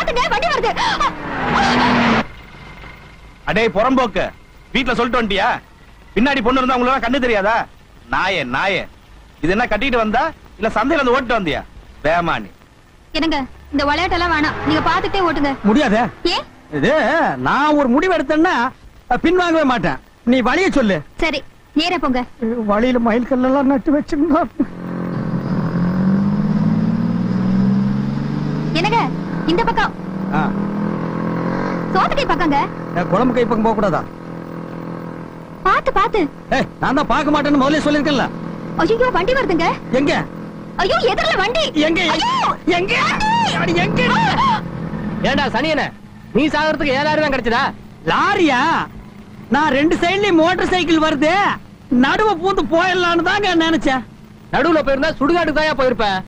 பாத்துங்க வண்டி வருது அடே புறம்போக்கு வீட்ல சொல்லிட்டு வந்துட்டியா பின்னாடி பொண்ணு இருந்தா உங்களுக்கு கண்ணு தெரியாதா நாயே நாயே இது என்ன கட்டிட்டு வந்தா இல்ல சந்தையில இருந்து ஓட்டு வந்தியா வேமானி என்னங்க இந்த விளையாட்டெல்லாம் வேணாம் நீங்க பாத்துட்டே ஓட்டுங்க முடியாதே ஏன் இது நான் ஒரு முடிவு எடுத்தேன்னா பின்வாங்கவே மாட்டேன் நீ வழிய சொல்லு சரி நேரா போங்க வழியில மயில் கல்லெல்லாம் நட்டு வச்சிருந்தா என்னங்க இந்த பக்கம் சோத்துக்கை பக்கங்க குழம்பு கை பக்கம் போக கூடாதா பாத்து பாத்து ஏய் நான் தான் பார்க்க மாட்டேன்னு முதல்ல சொல்லிருக்கேன்ல ஐயோ வண்டி வருதுங்க எங்க ஐயோ எதிரில வண்டி எங்க ஐயோ எங்க அடி, எங்க ஏண்டா சனியன நீ சாகிறதுக்கு ஏழாயிரம் தான் கிடைச்சதா லாரியா நான் ரெண்டு சைடுலயும் மோட்டார் சைக்கிள் வருது நடுவ பூந்து போயிடலான்னு தாங்க நினைச்சேன் நடுவுல போயிருந்தா சுடுகாட்டுக்கு தான் போயிருப்ப